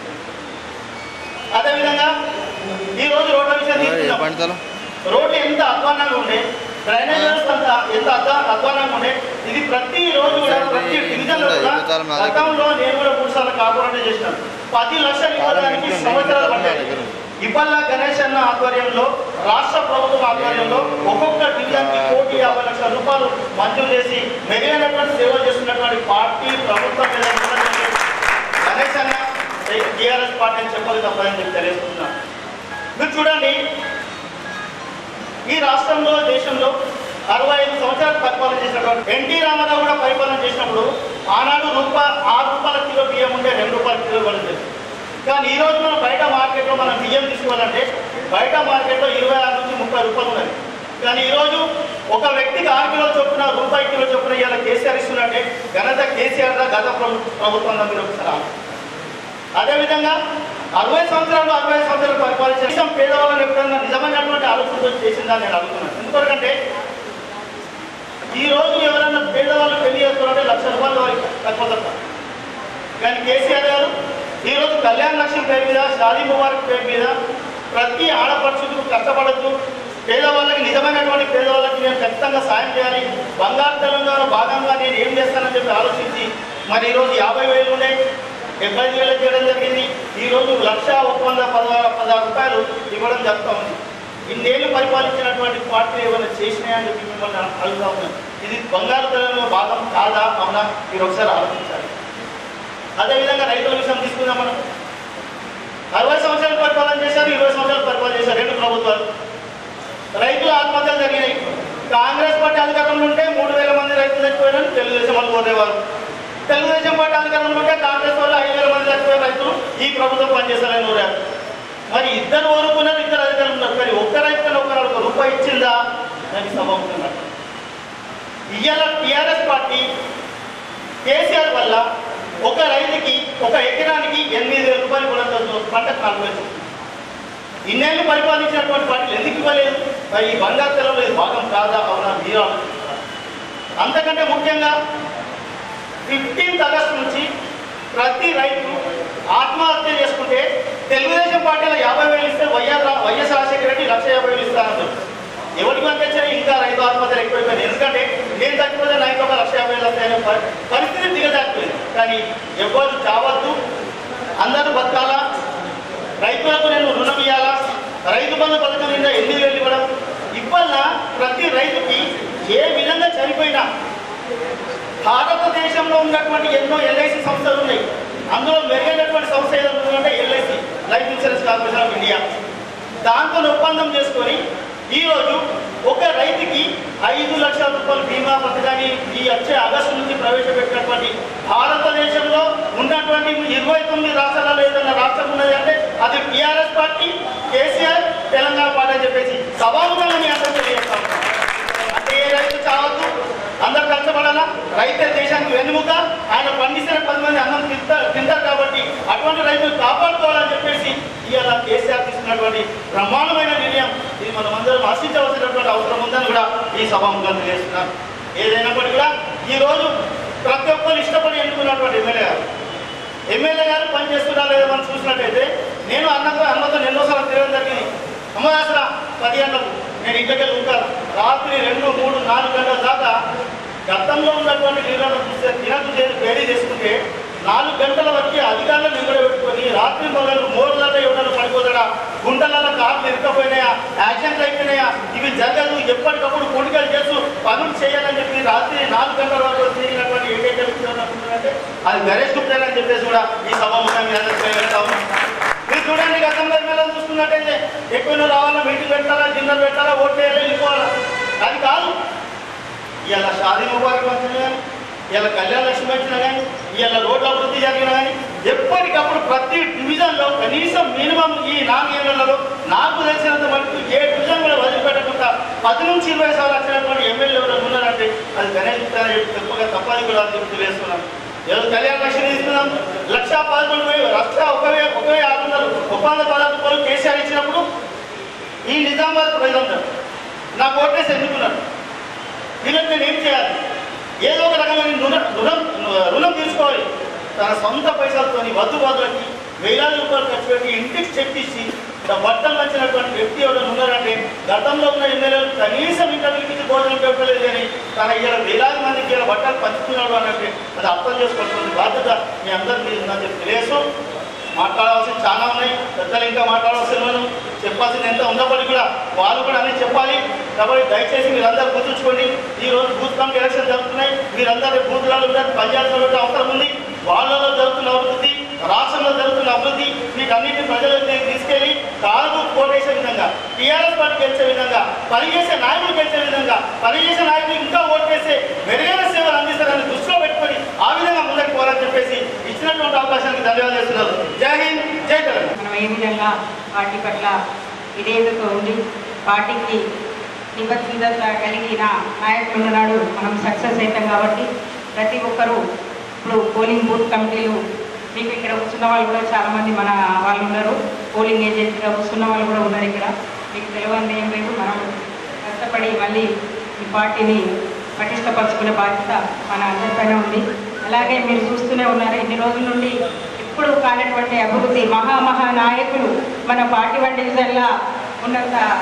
అదేవిధంగా ఈ రోజు రోడ్ల విషయం తీసుకుందాం. రోడ్లు ఎంత అధ్వానంగా ఉండే డ్రైనేజ్ వ్యవస్థ అంత ఎంత అధ్వా- అధ్వానంగా ఉండే ఇది ప్రతి రోజు కూడా ప్రతి డివిజన్ లో కూడా గతంలో నేను కూడా మూడు సార్లు కార్పొరేట్ చేసినాను పది లక్షలు ఇవ్వడానికి సంవత్సరాలు పడ్డాయి ఇప్పల్లా గణేష్ అన్న ఆధ్వర్యంలో రాష్ట్ర ప్రభుత్వం ఆధ్వర్యంలో ఒక్కొక్క డివిజన్ కి కోటి యాభై లక్షల రూపాయలు మంజూరు చేసి మెరుగైనటువంటి సేవలు చేస్తున్నటువంటి పార్టీ ప్రభుత్వం మీద ఉన్నటువంటి గణేష్ అన్న టీఆర్ఎస్ పార్టీ అని చెప్పాలి తప్పదని చెప్పి తెలియజేస్తున్నాను మీరు చూడండి ఈ రాష్ట్రంలో దేశంలో అరవై ఐదు సంవత్సరాలు పరిపాలన చేసినటువంటి ఎన్టీ రామారావు కూడా పరిపాలన చేసినప్పుడు ఆనాడు రూపా ఆరు రూపాయల కిలో బియ్యం ఉంటే రెండు రూపాయల కిలో పడుతుంది కానీ ఈ రోజు మనం బయట మార్కెట్లో మనం బియ్యం తీసుకోవాలంటే బయట మార్కెట్లో ఇరవై ఆరు నుంచి ముప్పై రూపాయలు ఉన్నది కానీ ఈరోజు ఒక వ్యక్తికి ఆరు కిలో చొప్పున రూపాయి కిలో చొప్పున ఇవాళ కేసీఆర్ ఇస్తున్నట్టే ఘనత కేసీఆర్ దా గత ప్రభు- ప్రభుత్వంలో మీరు ఒకసారి ఆలోచించండి. అదేవిధంగా అరవై సంవత్సరాలు అరవై సంవత్సరాలు పరిపాలించిన దేశం పేదవాళ్ళని ఎప్పుడైనా నిజమైనటువంటి ఆలోచనతో చేసిందా నేను అడుగుతున్నాను ఎందుకంటే ఈ రోజు ఎవరైనా పేదవాళ్ళు పెళ్లి చేసుకోవాలంటే లక్ష రూపాయలు వారికి తక్కువ తక్కువ కానీ కేసీఆర్ గారు ఈ రోజు కళ్యాణ లక్ష్మి పేరు మీద షాదీ ముబారక్ పేరు మీద ప్రతి ఆడపడుచుకు కష్టపడద్దు పేదవాళ్ళకి నిజమైనటువంటి పేదవాళ్ళకి నేను ఖచ్చితంగా సాయం చేయాలి బంగారు తెలంగాణ భాగంగా నేను ఏం చేస్తానని చెప్పి ఆలోచించి మరి ఈరోజు యాభై వేలు ఉండే డెబ్బై ఐదు వేలు చేయడం జరిగింది ఈరోజు లక్ష ఒక వంద పదహారు పదహారు రూపాయలు ఇవ్వడం జరుగుతూ ఉంది ఇన్నేళ్ళు పరిపాలించినటువంటి పార్టీలు ఏమైనా చేసినాయని చెప్పి మిమ్మల్ని అడుగుతా ఉన్నాను ఇది బంగారు తెలంగాణ భాగం కాదా అవునా మీరు ఒకసారి ఆలోచించాలి అదేవిధంగా రైతుల విషయం తీసుకుందాం మనం అరవై సంవత్సరాలు పరిపాలన చేశారు ఇరవై సంవత్సరాలు పరిపాలన చేశారు రెండు ప్రభుత్వాలు రైతుల ఆత్మహత్యలు జరిగినాయి కాంగ్రెస్ పార్టీ అధికారంలో ఉంటే మూడు వేల మంది రైతులు చచ్చిపోయారని తెలుగుదేశం వాళ్ళు కోరేవారు తెలుగుదేశం పార్టీ అధికారంలో ఉంటే కాంగ్రెస్ వాళ్ళు ఐదు వేల మంది చచ్చిపోయిన రైతులు ఈ ప్రభుత్వం పనిచేస్తారని కోరారు మరి ఇద్దరు ఊరుకున్నారు ఇద్దరు అధికారులు ఉన్నారు కానీ ఒక్క రైతు ఒక్కరు ఒక రూపాయి ఇచ్చిందా దానికి సభాముఖంగా ఇవాళ టీఆర్ఎస్ పార్టీ కేసీఆర్ వల్ల ఒక రైతుకి ఒక ఎకరానికి ఎనిమిది వేల రూపాయలు కూడా పంటకు నాలుగు వేలు ఇన్నేళ్ళు పరిపాలించినటువంటి పార్టీలు ఎందుకు ఇవ్వలేదు మరి ఈ బంగారు తెలంలో ఇది భాగం కాదా అవునా మీరు ఆలోచించాలి. అంతకంటే ముఖ్యంగా ఫిఫ్టీన్త్ ఆగస్ట్ నుంచి ప్రతి రైతు ఆత్మహత్య చేసుకుంటే తెలుగుదేశం పార్టీలో యాభై వేలు ఇస్తే వైఎస్ రా- వైఎస్ రాజశేఖర రెడ్డి లక్ష యాభై వేలు ఇస్తానంటారు ఎవరికి పంపించినా ఇంకా రైతు ఆత్మహత్యలు ఎక్కువైపోయింది ఎందుకంటే నేను తగ్గిపోతే నాకు ఒక లక్ష యాభై వేలు వస్తాయనే పరి- పరిస్థితి దిగజారిపోయింది కానీ ఎవరు చావద్దు అందరూ బతకాలా రైతులకు నేను రుణం ఇవ్వాలా రైతు బంధు పథకం కింద ఎనిమిది వేలు ఇవ్వడం ఇవల్ల ప్రతి రైతుకి ఏ విధంగా చనిపోయినా భారతదేశంలో ఉన్నటువంటి ఎన్నో ఎల్ఐసి సంస్థలు ఉన్నాయి అందులో మెరుగైనటువంటి సంస్థ ఏదైనా ఉందంటే LIC life insurance corporation of India దాంతో ఒప్పందం చేసుకొని ఈరోజు ఒక రైతుకి ఐదు లక్షల రూపాయల బీమా పథకాన్ని ఈ వచ్చే ఆగస్టు నుంచి ప్రవేశపెట్టినటువంటి భారతదేశంలో ఉన్నటువంటి ఇరవై తొమ్మిది రాష్ట్రాలలో ఏదైనా రాష్ట్రం ఉన్నది అంటే అది TRS party KCR Telangana party అని చెప్పేసి సభాముఖంగా మీ అందరూ తెలియజేస్తాం అంటే ఏ రైతు చావద్దు అందరు కష్టపడాలా రైతే దేశానికి వెన్నుముక ఆయన పండిస్తే పది మంది అన్నం తింటారు తింటారు కాబట్టి అటువంటి రైతులు కాపాడుకోవాలని చెప్పేసి ఇవాళ కేసీఆర్ తీసుకున్నటువంటి బ్రహ్మాండమైన నిర్ణయం ఇది మనం అందరం ఆశించవలసినటువంటి అవసరం ఉందని కూడా ఈ సభాముఖంగా తెలియజేస్తున్నాను ఏదైనప్పటికీ కూడా ఈ రోజు ప్రతి ఒక్కరు ఇష్టపడి ఎన్నుకున్నటువంటి ఎమ్మెల్యే గారు ఎమ్మెల్యే గారు పనిచేస్తున్నారా లేదో మనం చూసినట్టయితే నేను అన్నతో అన్నతో ఎన్నోసార్లు తిరగడం జరిగింది అమ్మదాసరా పది గంటలకు నేను ఇంటికి ఉంటాను రాత్రి రెండు మూడు నాలుగు గంటల దాకా గతంలో ఉన్నటువంటి నీళ్ళను చూస్తే తినకు చేసి వేడి చేసుకుంటే నాలుగు గంటల వరకు అధికారులను నింబడ పెట్టుకొని రాత్రి మొదలు మోర్లలో ఎవరైనా పడిపోతాడా గుంటలలో కార్లు ఇరుకపోయినాయా యాక్సిడెంట్లు అయిపోయినాయా ఇవి జరగదు ఎప్పటికప్పుడు కొడుకలు చేస్తూ పనులు చేయాలని చెప్పి రాత్రి నాలుగు గంటల వరకు తిరిగినటువంటి ఏకైక విషయం అనుకుంటున్నారంటే అది గణేష్ గుప్తా అని చెప్పేసి కూడా ఈ సభాముఖంగా మీ అందరికీ వెళ్తా ఉన్నాం మీరు చూడండి గతంలో ఎమ్మెల్యే చూసుకున్నట్టయితే ఎక్కువ రావాలా మీటింగ్ పెట్టాలా డిన్నర్ పెట్టాలా ఓట్లు వేయాలి వెళ్ళిపోవాలా అది కాదు ఇవాళ షాదీ ముబారక్ వచ్చినా కానీ ఇవాళ కళ్యాణ లక్ష్మి వచ్చినా కానీ ఇవాళ రోడ్ల అభివృద్ధి జరిగినా కానీ ఎప్పటికప్పుడు ప్రతి డివిజన్లో కనీసం మినిమం ఈ నాలుగేళ్లలో నాకు తెలిసినంత మటుకు ఏ డివిజన్ కూడా వదిలిపెట్టకుండా పది నుంచి ఇరవై సార్లు వచ్చినటువంటి ఎమ్మెల్యే ఎవరైనా ఉన్నారంటే అది గణేష్ గుప్తా అని చెప్పి తప్పగా తప్పని కూడా అని చెప్పి తెలియజేస్తున్నాను ఏదో కళ్యాణ లక్ష్మి తీసుకున్నాం లక్ష పదకొండు వేలు లక్ష ఒక వే- ఒక వెయ్యి ఆరు వందలు ఒప్పంద పదహారు రూపాయలు కేసీఆర్ ఇచ్చినప్పుడు ఈ నిజామాబాద్ ప్రజలందరూ నాకు ఓటేసి ఎన్నుకున్నారు వీళ్ళకి నేను ఏం చేయాలి ఏదో ఒక రకమైన రుణం రుణం రుణం తీసుకోవాలి తన సొంత పైసలతోని వద్దు వదులకి వేలాది రూపాయలు ఖర్చు పెట్టి ఇంటికి చెక్ ఇచ్చి ఇలా బట్టలు వచ్చినటువంటి వ్యక్తి ఎవరైనా ఉన్నారంటే గతంలో ఉన్న ఎమ్మెల్యేలు కనీసం ఇంటర్వ్యూకి ఇచ్చి భోజనం పెట్టలేదు కానీ తన ఇలా వేలాది మందికి ఇలా బట్టలు పంచుతున్నాడు అన్నట్టు అది అర్థం చేసుకోవాల్సిన బాధ్యత మీ అందరి మీద ఉందని చెప్పి తెలియసు మాట్లాడాల్సిన చాలా ఉన్నాయి పెద్దలు ఇంకా మాట్లాడాల్సిన మనం చెప్పాల్సింది ఎంత ఉన్నప్పటికీ కూడా వాళ్ళు కూడా అన్ని చెప్పాలి కాబట్టి దయచేసి మీరందరూ గుర్తుంచుకోండి ఈ రోజు బూత్ కమిటీ ఎలక్షన్ జరుగుతున్నాయి మీరందరూ రేపు బూత్లలో ఉంటారు పనిచేయాల్సిన అవసరం ఉంది వాళ్ళలో జరుగుతున్న అభివృద్ధి రాష్ట్రంలో జరుగుతున్న అభివృద్ధి వీటన్నిటిని ప్రజల దగ్గరికి తీసుకెళ్లి కారు కోటేసే విధంగా టీఆర్ఎస్ పార్టీ గెలిచే విధంగా పనిచేసే నాయకులు గెలిచే విధంగా పనిచేసే నాయకులు ఇంకా ఓటు వేసే మెరుగైన సేవలు అందిస్తారని దృష్టిలో పెట్టుకొని ఆ విధంగా ముందుకు పోవాలని చెప్పేసి ఇచ్చినటువంటి అవకాశానికి ధన్యవాదాలు చేస్తున్నారు జై హింద్ జై తెలంగాణ మనం ఏ విధంగా పార్టీ పట్ల విధేయతతో ఉండి పార్టీకి నిబద్ధత కలిగిన నాయకులు ఉన్నాడు మనం సక్సెస్ అవుతాం కాబట్టి ప్రతి ఒక్కరూ ఇప్పుడు పోలింగ్ బూత్ కమిటీలు మీకు ఇక్కడ కూర్చున్న వాళ్ళు కూడా చాలామంది మన వాళ్ళు ఉన్నారు పోలింగ్ ఏజెంట్గా కూర్చున్న వాళ్ళు కూడా ఉన్నారు ఇక్కడ మీకు తెలియని ఏం లేదు మనం కష్టపడి మళ్ళీ ఈ పార్టీని పటిష్టపరచుకునే బాధ్యత మన అందరిపైన ఉంది అలాగే మీరు చూస్తూనే ఉన్నారు ఇన్ని రోజుల నుండి ఇప్పుడు కానటువంటి అభివృద్ధి మహా మహా నాయకులు మన పార్టీ వన్ డివిజన్లో ఉన్నంత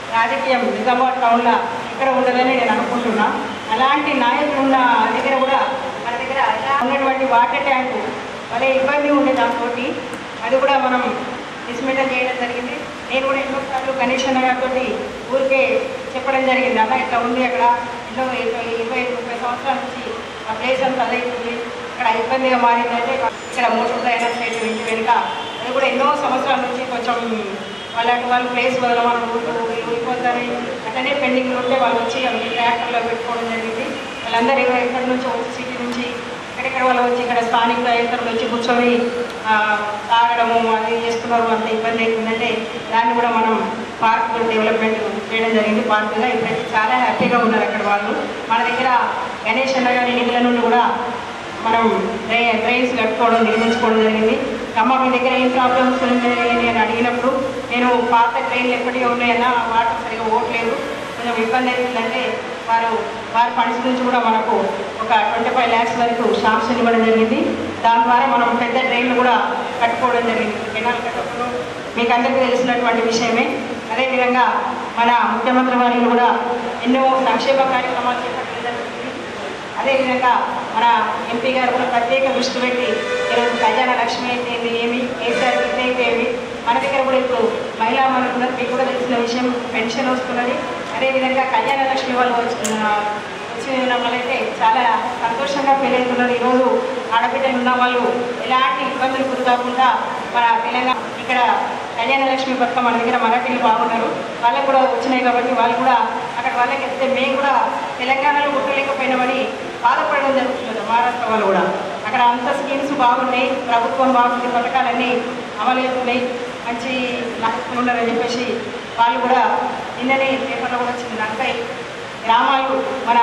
రాజకీయం నిజామాబాద్ టౌన్లో ఇక్కడ ఉండదని నేను అనుకుంటున్నా అలాంటి నాయకులు ఉన్న దగ్గర కూడా మన దగ్గర ఇలా ఉన్నటువంటి వాటర్ ట్యాంకు భలే ఇబ్బంది ఉండే దాంతో అది కూడా మనం డిస్మెంటల్ చేయడం జరిగింది నేను కూడా ఎన్నోసార్లు గణేష్ అన్న గారితో ఊరికే చెప్పడం జరిగింది అన్న ఇట్లా ఉంది అక్కడ ఎన్నో ఇరవై ఇరవై ముప్పై సంవత్సరాల నుంచి ఆ ప్లేస్ అంతా అదైతుంది ఇక్కడ ఇబ్బందిగా మారిందంటే ఇక్కడ మోటార్ డైనా స్టేట్ ఇంటి వెనుక అది కూడా ఎన్నో సంవత్సరాల నుంచి కొంచెం వాళ్ళకి వాళ్ళు ప్లేస్ వదలమని ఊరిపోతారని అట్లనే పెండింగ్ ఉంటే వాళ్ళు వచ్చి అవి ట్రాక్టర్లో పెట్టుకోవడం జరిగింది వాళ్ళందరూ ఎవరు ఎక్కడి నుంచో వచ్చి సిటీ నుంచి ఎక్కడెక్కడ వాళ్ళు వచ్చి ఇక్కడ స్థానిక రైతులు వచ్చి కూర్చొని ఆ, తాగడము అది చేస్తున్నారు అంత ఇబ్బంది అవుతుందంటే దాన్ని కూడా మనం పార్క్ డెవలప్మెంట్ చేయడం జరిగింది పార్కుగా ఇప్పుడైతే చాలా హ్యాపీగా ఉన్నారు అక్కడ వాళ్ళు మన దగ్గర గణేష్ అన్న గారి నిధుల నుండి కూడా మనం డ్రై డ్రైన్స్ కట్టుకోవడం నిర్మించుకోవడం జరిగింది అమ్మ మీ దగ్గర ఏం ప్రాబ్లమ్స్ ఉన్నాయి అని అడిగినప్పుడు నేను పాత ట్రైన్లు ఎప్పటికీ ఉన్నాయన్నా వాటర్ సరిగా ఓట్లేదు కొంచెం ఇబ్బంది అవుతుందంటే వారు వారి ఫండ్స్ నుంచి కూడా మనకు ఒక ట్వంటీ ఫైవ్ ల్యాక్స్ వరకు శాంక్షన్ ఇవ్వడం జరిగింది దాని ద్వారా మనం పెద్ద ట్రైన్లు కూడా కట్టుకోవడం జరిగింది కెనాల్ కట్టప్పుడు మీకు అందరికీ తెలిసినటువంటి విషయమే అదేవిధంగా మన ముఖ్యమంత్రి వారిని కూడా ఎన్నో సంక్షేమ కార్యక్రమాలు చేపట్టడం జరుగుతుంది అదేవిధంగా మన ఎంపీ గారు కూడా ప్రత్యేక దృష్టి పెట్టి ఈరోజు కళ్యాణ లక్ష్మి అయితే ఏమి ఏమి కేసీఆర్ కిట్ అయితే ఏమి మన దగ్గర కూడా ఇప్పుడు మహిళా మనకు మీకు కూడా తెలిసిన విషయం పెన్షన్ వస్తున్నది అదేవిధంగా కళ్యాణ లక్ష్మి వాళ్ళు వచ్చిన వచ్చిన వాళ్ళైతే చాలా సంతోషంగా ఫీల్ అవుతున్నారు ఈరోజు ఆడబిడ్డలు ఉన్న వాళ్ళు ఎలాంటి ఇబ్బందులు గురి కాకుండా మన తెలంగాణ ఇక్కడ కళ్యాణ లక్ష్మి పథకం మన దగ్గర మరాఠీలు బాగున్నారు వాళ్ళకు కూడా వచ్చినాయి కాబట్టి వాళ్ళు కూడా అక్కడ వాళ్ళకి వెళ్తే మేము కూడా తెలంగాణలో పుట్టలేకపోయినామని బాధపడడం జరుగుతుంది మహారాష్ట్ర వాళ్ళు కూడా అక్కడ అంత స్కీమ్స్ బాగున్నాయి ప్రభుత్వం బాగుంది పథకాలన్నీ అమలు అవుతున్నాయి మంచి నాయకులు ఉన్నారని చెప్పేసి వాళ్ళు కూడా నిన్ననే పేపర్లో కూడా వచ్చింది నలభై గ్రామాలు మన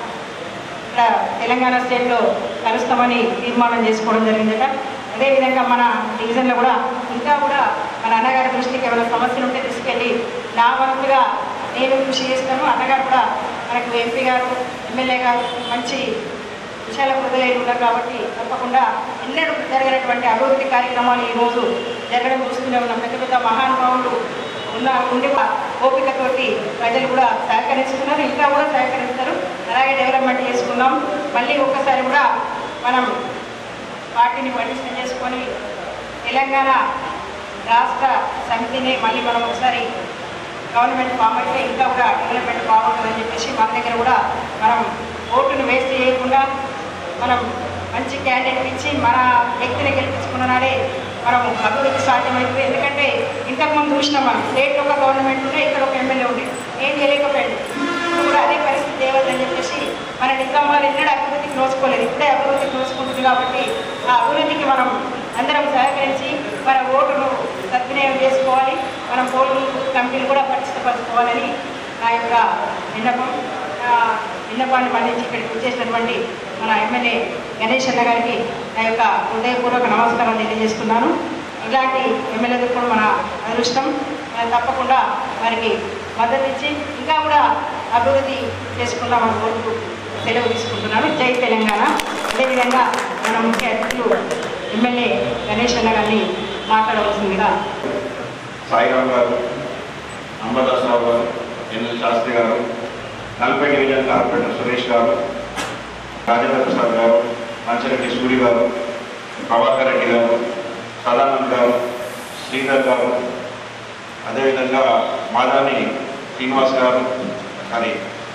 ఇక్కడ తెలంగాణ స్టేట్లో కలుస్తామని తీర్మానం చేసుకోవడం జరిగిందట అదేవిధంగా మన డివిజన్లో కూడా ఇంకా కూడా మన అన్నగారి దృష్టికి ఏమైనా సమస్యలు ఉంటే తీసుకెళ్ళి నా వంతుగా నేను కృషి చేస్తాను అన్నగారు కూడా మనకు ఎంపీ గారు ఎమ్మెల్యే గారు మంచి విశాల హృదయాలు ఉన్నారు కాబట్టి తప్పకుండా ఎన్నడూ జరిగినటువంటి అభివృద్ధి కార్యక్రమాలు ఈరోజు జరగడం చూస్తూనే ఉన్నాం పెద్ద పెద్ద మహానుభావులు ఉన్న ఉండి ఓపికతోటి ప్రజలు కూడా సహకరిస్తున్నారు ఇంకా కూడా సహకరిస్తారు అలాగే డెవలప్మెంట్ చేసుకుందాం మళ్ళీ ఒక్కసారి కూడా మనం పార్టీని పటిష్టం చేసుకొని తెలంగాణ రాష్ట్ర సమితిని మళ్ళీ మనం ఒకసారి గవర్నమెంట్ ఫామ్ అయితే ఇంకా కూడా డెవలప్మెంట్ బాగుంటుందని చెప్పేసి మన దగ్గర కూడా మనం ఓటును వేస్ట్ చేయకుండా మనం మంచి క్యాండిడేట్ ఇచ్చి మన వ్యక్తిని గెలిపించుకున్న నాడే మనం అభివృద్ధి సాధ్యమవుతుంది ఎందుకంటే ఇంతకుముందు చూసినాం మనం స్టేట్ ఒక గవర్నమెంట్ ఉండే ఇక్కడ ఒక ఎమ్మెల్యే ఉండే ఏం చేయలేకపోయాడు ఇప్పుడు కూడా అదే పరిస్థితి తేవద్దని చెప్పేసి మన నిజామాబాద్ ఎన్నడూ అభివృద్ధికి నోచుకోలేదు ఇప్పుడే అభివృద్ధికి నోచుకుంటుంది కాబట్టి ఆ అభివృద్ధికి మనం అందరం సహకరించి మన ఓటును సద్వినియోగం చేసుకోవాలి మన పోలింగ్ కమిటీలు కూడా పటిష్టపరచుకోవాలని నా యొక్క విన్నపం ఆ విన్నపాన్ని మన్నించి ఇక్కడికి వచ్చేసినటువంటి మన ఎమ్మెల్యే గణేష్ అన్న గారికి నా యొక్క హృదయపూర్వక నమస్కారం తెలియజేస్తున్నాను ఇలాంటి ఎమ్మెల్యేలకు కూడా మన అదృష్టం మనం తప్పకుండా వారికి మద్దతు ఇచ్చి ఇంకా కూడా అభివృద్ధి చేసుకుందామని కోరుతూ సెలవు తీసుకుంటున్నాను జై తెలంగాణ అదేవిధంగా మన ముఖ్య అతిథులు ఎమ్మెల్యే గణేష్ అన్న గారిని మాట్లాడవలసిందిగా సాయిరామ్ గారు అంబదాసరావు గారు ఎన్ఎల్ శాస్త్రి గారు నలభై డివిజన్ కార్పొరేటర్ సురేష్ గారు రాజేంద్ర ప్రసాద్ గారు మంచిరెడ్డి సూరి గారు ప్రభాకర్ రెడ్డి గారు సదానంద్ గారు శ్రీధర్ గారు అదేవిధంగా మాదాని శ్రీనివాస్ గారు సారీ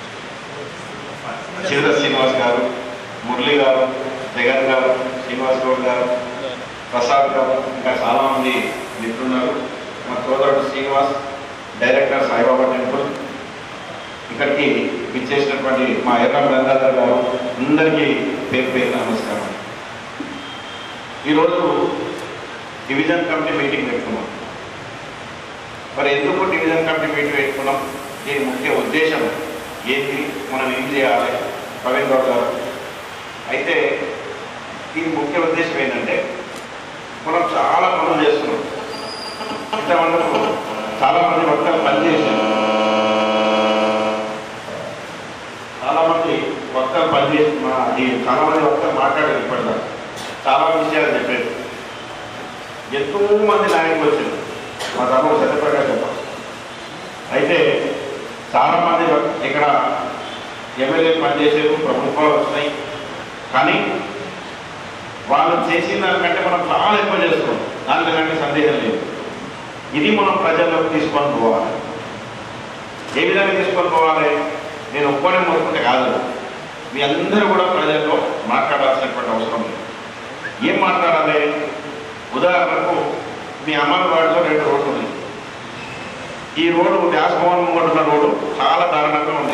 శ్రీధర్ శ్రీనివాస్ గారు మురళి గారు జగన్ గారు శ్రీనివాస్ గౌడ్ గారు ప్రసాద్ గారు ఇంకా చాలామంది మిత్రున్నారు మా సోదరుడు శ్రీనివాస్ డైరెక్టర్ సాయిబాబా టెంపుల్ ఇక్కడికి విచ్చేసినటువంటి మా ఎర్రం గంగాధర్ గారు అందరికీ పేరు పేరు నమస్కారం ఈరోజు డివిజన్ కమిటీ మీటింగ్ పెట్టుకున్నాం మరి ఎందుకు డివిజన్ కమిటీ మీటింగ్ పెట్టుకున్నాం దీని ముఖ్య ఉద్దేశం ఏంటి మనం ఏం చేయాలి ప్రవీణ్ గౌడ్ గారు అయితే దీని ముఖ్య ఉద్దేశం ఏంటంటే మనం చాలా పనులు చేస్తున్నాం ఇంతమందికు చాలా మంది వర్కర్లు పనిచేసారు చాలా మంది వర్కర్లు పనిచేసి మా ఈ చాలా మంది వర్కర్లు మాట్లాడారు ఇప్పటిదాకా చాలా విషయాలు చెప్పారు ఎంతో మంది నాయకులు వచ్చారు మా తమ్ముడు సత్యప్రకాష్ చెప్పారు అయితే చాలా మంది ఇక్కడ ఎమ్మెల్యే పనిచేసారు ప్రభుత్వాలు వస్తున్నాయి కానీ వాళ్ళు చేసిన దానికంటే మనం చాలా ఎక్కువ చేస్తున్నాం దాంట్లో ఎలాంటి సందేహం లేదు ఇది మనం ప్రజల్లోకి తీసుకొని పోవాలి ఏ విధంగా తీసుకొని పోవాలి నేను ఒక్కడే మొదలుకుంటే కాదు మీ అందరూ కూడా ప్రజల్లో మాట్లాడాల్సినటువంటి అవసరం లేదు ఏం మాట్లాడాలి ఉదాహరణకు మీ అమ్మల వాడిలో రెండు రోడ్లు ఉన్నాయి ఈ రోడ్డు వ్యాసభవన్ ముంగడున్న రోడ్డు చాలా దారుణంగా ఉంది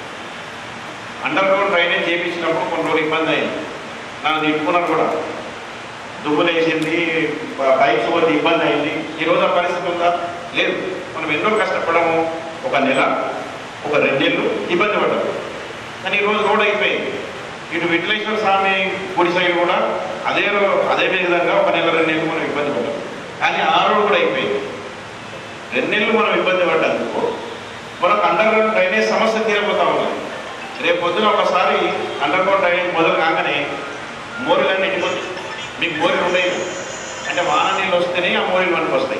అండర్ గ్రౌండ్ డ్రైనేజ్ చేయించినప్పుడు కొన్ని రోజులు ఇబ్బంది అయింది నన్ను తిట్టుకున్నారు కూడా దుబ్బులు వేసింది బైక్స్ పోతే ఇబ్బంది అయింది ఈ రోజు ఆ పరిస్థితి ఉందా లేదు మనం ఎన్నో కష్టపడము ఒక నెల ఒక రెండేళ్ళు ఇబ్బంది పడ్డాము కానీ ఈరోజు రోడ్ అయిపోయింది ఇటు విఠలేశ్వర స్వామి గుడి సైడ్ కూడా అదే రో- అదే విధంగా ఒక నెల రెండు నెలలు మనం ఇబ్బంది పడ్డాం కానీ ఆ రోడ్ కూడా అయిపోయింది రెండు నెలలు మనం ఇబ్బంది పడ్డందుకు మనకు అండర్ గ్రౌండ్ డ్రైనేజ్ సమస్య తీరబోతా ఉన్నది రేపు పొద్దున ఒకసారి అండర్ గ్రౌండ్ డ్రైనేజ్ మొదలు కాగానే మోరీలన్నీ ఎండిపోతాయి మీకు మోరీలు ఉన్నాయి అంటే వాన నీళ్ళు వస్తేనే ఆ మోరీలు మనకు వస్తాయి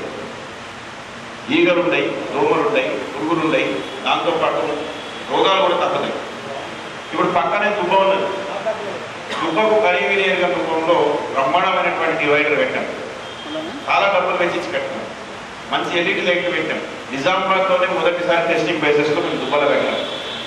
ఈగలు ఉన్నాయి దోమలు ఉన్నాయి పురుగులు ఉన్నాయి దాంతోపాటు రోగాలు కూడా తప్పుతాయి ఇప్పుడు పక్కనే దుబ్బ ఉన్నది దుబ్బకు గరీబీ నియోజక రూపంలో బ్రహ్మాండమైనటువంటి డివైడర్ పెట్టాం చాలా డబ్బులు వెచ్చించి కట్టాం మంచి ఎల్ఈడి లైట్లు పెట్టాం నిజామాబాద్లోనే మొదటిసారి టెస్టింగ్ బేసిస్లో మేము దుబ్బలు కట్టాం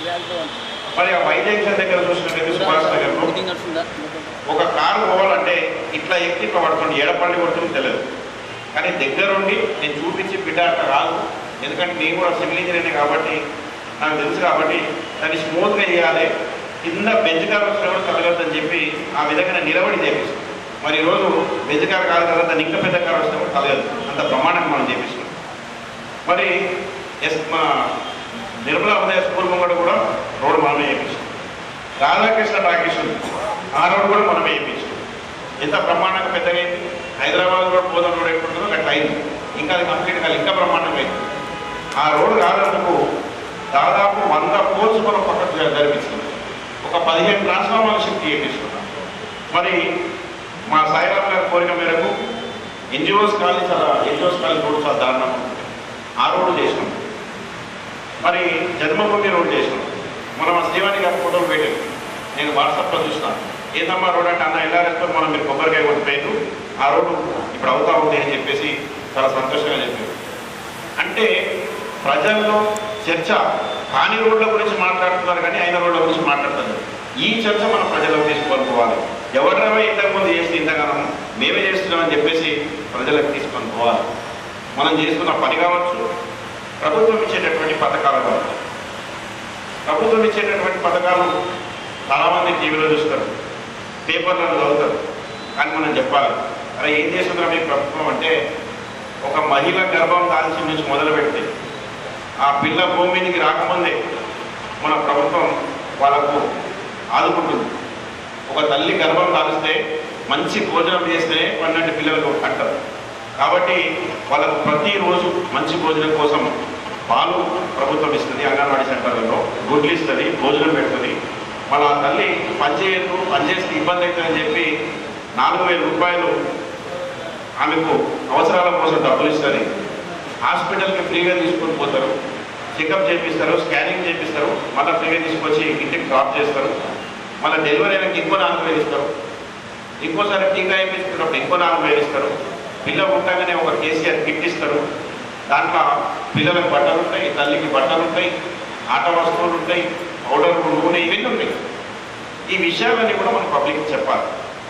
మరి ఆ వైద్యం దగ్గర చూసినట్లయితే సుభాష్ నగర్లో ఒక కారు పోవాలంటే ఇట్లా ఎక్కి ఇట్లా పడుతుంది ఏడపల్లి కొడుతుంది తెలియదు కానీ దగ్గరుండి నేను చూపించి బిడ్డ అట్లా కాదు ఎందుకంటే నేను కూడా సివిల్ ఇంజనీర్ కాబట్టి నాకు తెలుసు కాబట్టి దాన్ని స్మూత్గా చేయాలి కింద బెంచ్ కార్ వచ్చినా కూడా తగ్గదని చెప్పి ఆ విధంగా నేను నిలబడి చేపిస్తాను మరి ఈరోజు బెంచ్ కార్ కాదు కదా దాన్ని ఇంకా పెద్ద కార్ వచ్చినా కూడా తగ్గదు అంత ప్రమాణంగా మనం చేపిస్తున్నాం మరి ఎస్ మా నిర్మలా ఉదయ స్కూల్ ముంగడ కూడా రోడ్డు మనమే చేయించాం రాధాకృష్ణ టాకీస్ ఉంది ఆ రోడ్డు కూడా మనమే చేయించాం ఎంత బ్రహ్మాండంగా పెద్దగా అయింది హైదరాబాద్ రోడ్ పోదాం రోడ్ ఎట్లుంటుందో అట్లా అయింది ఇంకా అది కంప్లీట్ కాదు ఇంకా బ్రహ్మాండంగా అయింది ఆ రోడ్డు కాదందుకు దాదాపు వంద కోర్సు మనం పక్కకు జ- జరిపించింది ఒక పదిహేను ట్రాన్స్ఫార్మర్లు షిఫ్ట్ చేయించుకున్నాం మరి మా సాయిరామ్ గారి కోరిక మేరకు ఎన్జిఓస్ కాలనీ చాలా ఎన్జిఓస్ కాలనీ రోడ్డు చాలా దారుణంగా ఉంటుంది ఆ రోడ్డు చేసినాం మరి జన్మభూమి రోడ్ చేసినాం మనం ఆ శ్రీవాణి గారి ఫోటోలు పెట్టాం నేను వాట్సాప్లో చూస్తాను ఏందమ్మా రోడ్ అంటే అన్న ఎల్ఆర్ఎస్తో మనం మీరు కొబ్బరికాయ కొట్టిపోయారు ఆ రోడ్డు ఇప్పుడు అవుతా ఉంది అని చెప్పేసి చాలా సంతోషంగా చెప్పారు అంటే ప్రజల్లో చర్చ కాని రోడ్ల గురించి మాట్లాడుతున్నారు కానీ అయిన రోడ్ల గురించి మాట్లాడుతున్నారు ఈ చర్చ మనం ప్రజలకు తీసుకొని పోవాలి ఎవరైనా ఇంతకుముందు చేస్తే ఇంతగానం మేమే చేస్తున్నామని చెప్పేసి ప్రజలకు తీసుకొని పోవాలి మనం చేస్తున్న పని కావచ్చు ప్రభుత్వం ఇచ్చేటటువంటి పథకాలు కావచ్చు ప్రభుత్వం ఇచ్చేటటువంటి పథకాలు చాలామంది టీవీలో చూస్తారు పేపర్లను చదువుతారు కానీ మనం చెప్పాలి అరే ఏం చేస్తుందిరా మీ ప్రభుత్వం అంటే ఒక మహిళ గర్భం దాల్చి నుంచి మొదలు పెడితే ఆ పిల్ల భూమి మీదకి రాకముందే మన ప్రభుత్వం వాళ్ళకు ఆదుకుంటుంది ఒక తల్లి గర్భం దాల్స్తే మంచి భోజనం చేస్తే పన్నెండు పిల్లలకు అంటారు కాబట్టి వాళ్ళకు ప్రతిరోజు మంచి భోజనం కోసం పాలు ప్రభుత్వం ఇస్తుంది అంగన్వాడీ సెంటర్లలో గుడ్లు ఇస్తుంది భోజనం పెడుతుంది మన తల్లి పనిచేయదు పనిచేస్తే ఇబ్బంది అవుతుందని చెప్పి నాలుగు వేల రూపాయలు ఆమెకు అవసరాల కోసం డబ్బులు ఇస్తుంది హాస్పిటల్కి ఫ్రీగా తీసుకొని పోతారు చెకప్ చేపిస్తారు స్కానింగ్ చేపిస్తారు మళ్ళీ ఫ్రీగా తీసుకొచ్చి ఇంటికి డ్రాప్ చేస్తారు మళ్ళీ డెలివరీ అయినాక ఇంకో నాలుగు వేలు ఇస్తారు ఇంకోసారి టీకా వేయించుకున్నప్పుడు ఇంకో నాలుగు వేలు ఇస్తారు పిల్ల ఉండగానే ఒక కేసీఆర్ కిట్ ఇస్తారు దాంట్లో పిల్లలకు బట్టలు ఉంటాయి తల్లికి బట్టలు ఉంటాయి ఆట వస్తువులు ఉంటాయి పౌడర్ నూనె ఇవన్నీ ఉంటాయి ఈ విషయాలన్నీ కూడా మనం పబ్లిక్ చెప్పాలి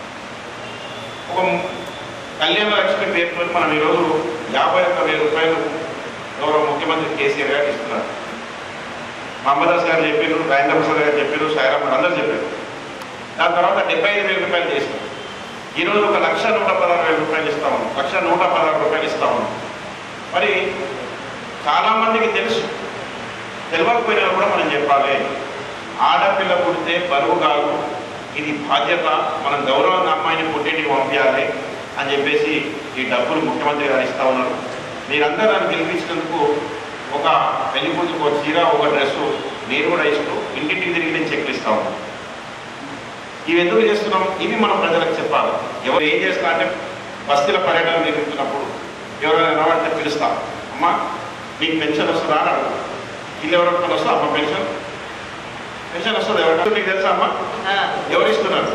ఒక కళ్యాణ లక్ష్మి పేరుతో మనం ఈరోజు యాభై ఒక్క వేల రూపాయలు గౌరవ ముఖ్యమంత్రి కేసీఆర్ గారు ఇస్తున్నారు మహమ్మదాస్ గారు చెప్పారు రాజేంద్ర ప్రసాద్ గారు చెప్పారు సాయిరామ్ గారు అందరూ చెప్పారు దాని తర్వాత డెబ్బై ఐదు వేల రూపాయలు చేసినాం ఈరోజు ఒక లక్ష నూట పదహారు వేల రూపాయలు ఇస్తా ఉన్నాం లక్ష నూట పదహారు రూపాయలు ఇస్తా ఉన్నాం మరి చాలామందికి తెలుసు తెలియకపోయినా కూడా మనం చెప్పాలి ఆడపిల్ల పుడితే బరువు కాదు ఇది బాధ్యత మనం గౌరవంగా అమ్మాయిని పుట్టింటికి పంపించాలి అని చెప్పేసి ఈ డబ్బులు ముఖ్యమంత్రి గారు ఇస్తా ఉన్నారు మీరందరూ నన్ను గెలిపించినందుకు ఒక పెళ్లి కూతుకు ఒక చీర ఒక డ్రెస్సు నేను కూడా ఇస్తూ ఇంటింటికి తిరిగి నేను చెక్లు ఇస్తా ఉన్నాను ఇవి ఎందుకు చేస్తున్నాం ఇవి మనం ప్రజలకు చెప్పాలి ఎవరు ఏం చేస్తా అంటే బస్తీల పర్యటన నిర్వహిస్తున్నప్పుడు ఎవరైనా రావాలంటే పిలుస్తాం అమ్మా మీకు పెన్షన్ వస్తుందా అని అడుగుతాం ఇల్లు ఎవరు ఒక్కరు వస్తా అమ్మ పెన్షన్ పెన్షన్ వస్తుంది ఎవరు నీకు తెలుసా అమ్మ ఎవరు ఇస్తున్నారు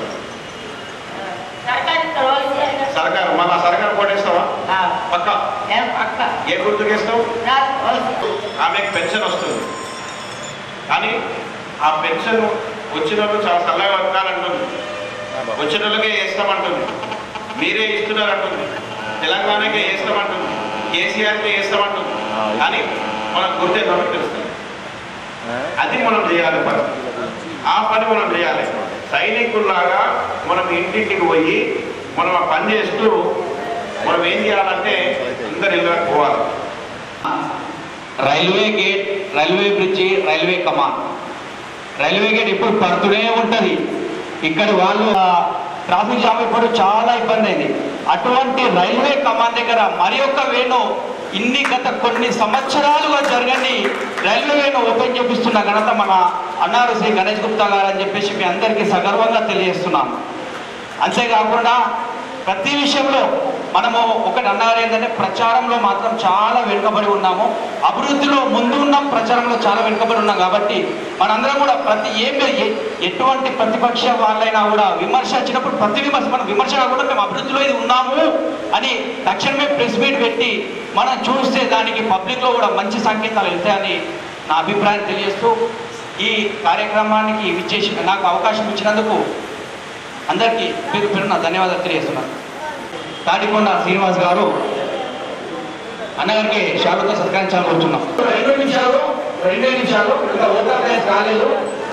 సర్కారు మన సర్కారు కోటేస్తావా పక్క ఏ గుర్తుకు వేస్తావు ఆమెకు పెన్షన్ వస్తుంది కానీ ఆ పెన్షన్ వచ్చిన వాళ్ళు చాలా చల్లగా బతకాలంటుంది వచ్చిన వాళ్ళకే వేస్తామంటుంది మీరే ఇస్తున్నారంటుంది తెలంగాణకే వేస్తామంటుంది కేసీఆర్కే వేస్తామంటుంది కానీ మనం గుర్తేద్దామని తెలుస్తుంది అది మనం చేయాలి పని ఆ పని మనం చేయాలి సైనికుల్లాగా మనం ఇంటింటికి పోయి మనం ఆ పని చేస్తూ మనం ఏం చేయాలంటే అందరు ఇళ్ళకి పోవాలి railway gate railway bridge railway కమాన్ రైల్వే గేట్ ఇప్పుడు పడుతూనే ఉంటుంది ఇక్కడ వాళ్ళు ఆ, ట్రాఫిక్ జామ్ ఇప్పుడు చాలా ఇబ్బంది అయింది అటువంటి రైల్వే కమాన్ దగ్గర మరి ఒక వేణు ఇన్ని గత కొన్ని సంవత్సరాలుగా జరగని రైల్వే వేణు ఓపెన్ చేపిస్తున్న ఘనత మన అన్నారు శ్రీ గణేష్ గుప్తా గారు అని చెప్పేసి మీ అందరికీ సగర్వంగా తెలియజేస్తున్నాను అంతేకాకుండా ప్రతి విషయంలో మనము ఒకటి అన్నారు ఏంటంటే ప్రచారంలో మాత్రం చాలా వెనుకబడి ఉన్నాము అభివృద్ధిలో ముందు ఉన్నాం ప్రచారంలో చాలా వెనుకబడి ఉన్నాం కాబట్టి మనందరం కూడా ప్రతి ఏం ఎ- ఎటువంటి ప్రతిపక్ష వాళ్ళైనా కూడా విమర్శ వచ్చినప్పుడు ప్రతి విమర్శ మనం విమర్శ కాకుండా మేము అభివృద్ధిలో ఇది ఉన్నాము అని తక్షణమే ప్రెస్ మీట్ పెట్టి మనం చూస్తే దానికి పబ్లిక్లో కూడా మంచి సంకేతాలు వెళ్తాయని నా అభిప్రాయం తెలియజేస్తూ ఈ కార్యక్రమానికి విచ్చేసి నాకు అవకాశం ఇచ్చినందుకు అందరికీ పేరు పేరున ధన్యవాదాలు తెలియజేస్తున్నాను తాటికొండ శ్రీనివాస్ గారు అన్నగారికి షాలుతో సత్కరించాలని కూర్చున్నాం రెండు నిమిషాలు రెండే నిమిషాలు ఇంకా ఓటర్ కాలేదు